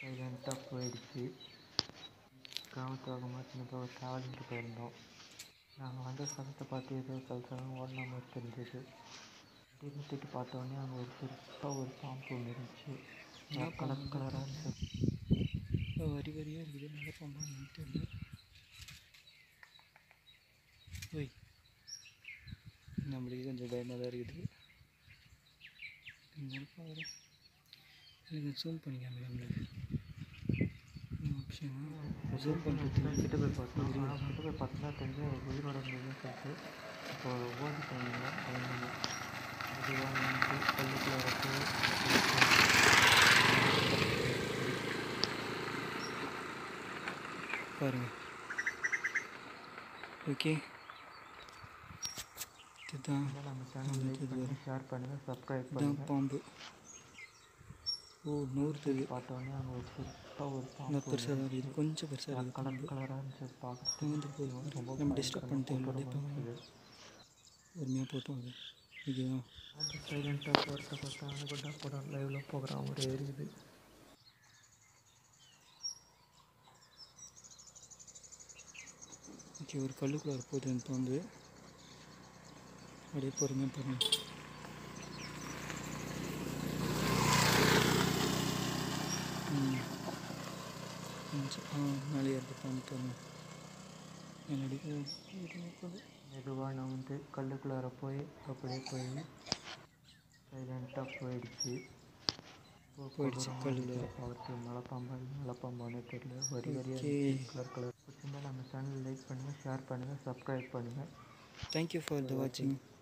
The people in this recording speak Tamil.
சைலண்ட்டாக போயிடுச்சு கிராமத்து சின்னதாக ஒரு ட்ராவலிங்க்கு போயிருந்தோம் நாங்கள் வந்த சத்தத்தை பார்த்து ஏதோ சலசலன்னு ஓடின மாதிரி தெரிஞ்சது திடீர்னு தூக்கி பார்த்த உடனே அங்கே ஒரு பெருசாக ஒரு பாம்பு ஒன்று இருந்துச்சு கலர் கலராக இருந்துச்சு வரி வரியாக இருக்குது நல்ல பாம்பா என்னன்னு தெரியல ஓய் நம்மளுக்கு கொஞ்சம் பயமாக தான் இருக்குது இருந்தாலும் பார்க்குறேன் எனக்கு ஜூம் பண்ணி காமிக்க ஆப்ஷன் ஜூம் பண்ணுறது கிட்ட போய் பார்த்தோம் ஆனால் கிட்ட போய் பார்த்தா தெரிஞ்சு உயிரோட இருந்ததுன்னு சொல்லிட்டு இப்போ ஓடி போனீங்க குழந்தைங்க அது வந்து பள்ளிக்குள்ள வரப்போ பாருங்கள் ஓகே இதுதான் நம்ம சேனல் லைக் பண்ணி ஷேர் பண்ணுங்கள் சப்ஸ்கிரைப் இதுதான் பண்ணுங்கள் பாம்பு ஓ நூறு தெரியுது பார்த்தோன்னே அங்கே ஒரு பெருசாக ஒரு இந்த பாம்பு பெருசாக தான் இருக்குது கொஞ்சம் பெருசாக இருக்குது கலர் கலராக இருந்துச்சு பார்க்க வந்து போய் நம்ம டிஸ்டர்ப் பண்ணிட்டு இருந்தது பொறுமையாக போட்டோம் அது இதுதான் அது சைலண்ட்டாக போகிறத பார்த்தா அனுகொண்டா படம் லைவில் போகிற ஒரு இருக்குது ஓகே ஒரு கல்லுக்குள்ள போகுது எனக்கு வந்து அப்படியே பொறுமையாக பாருங்க ம் கொஞ்சம் ஆ மேலே ஏறது பண்ணிட்டு என்னடி போகுது மெதுவாக நான் வந்து கல்லுக்குள்ளார போய் அப்படியே போய் சைலண்ட்டாக போயிடுச்சு போ- போயிடுச்சு போகிறோம் கல்லுக்குள்ளார. அவருக்கு மலைப்பாம்பா மலைப்பாம்பானே தெரியல வரி வரியாக Okay. கலர் கலர் பிடிச்சிருந்தா நம்ம சேனல் லைக் பண்ணுங்கள் ஷேர் பண்ணுங்கள் சப்ஸ்கிரைப் பண்ணுங்கள் தேங்க்யூ ஃபார் த வாட்சிங்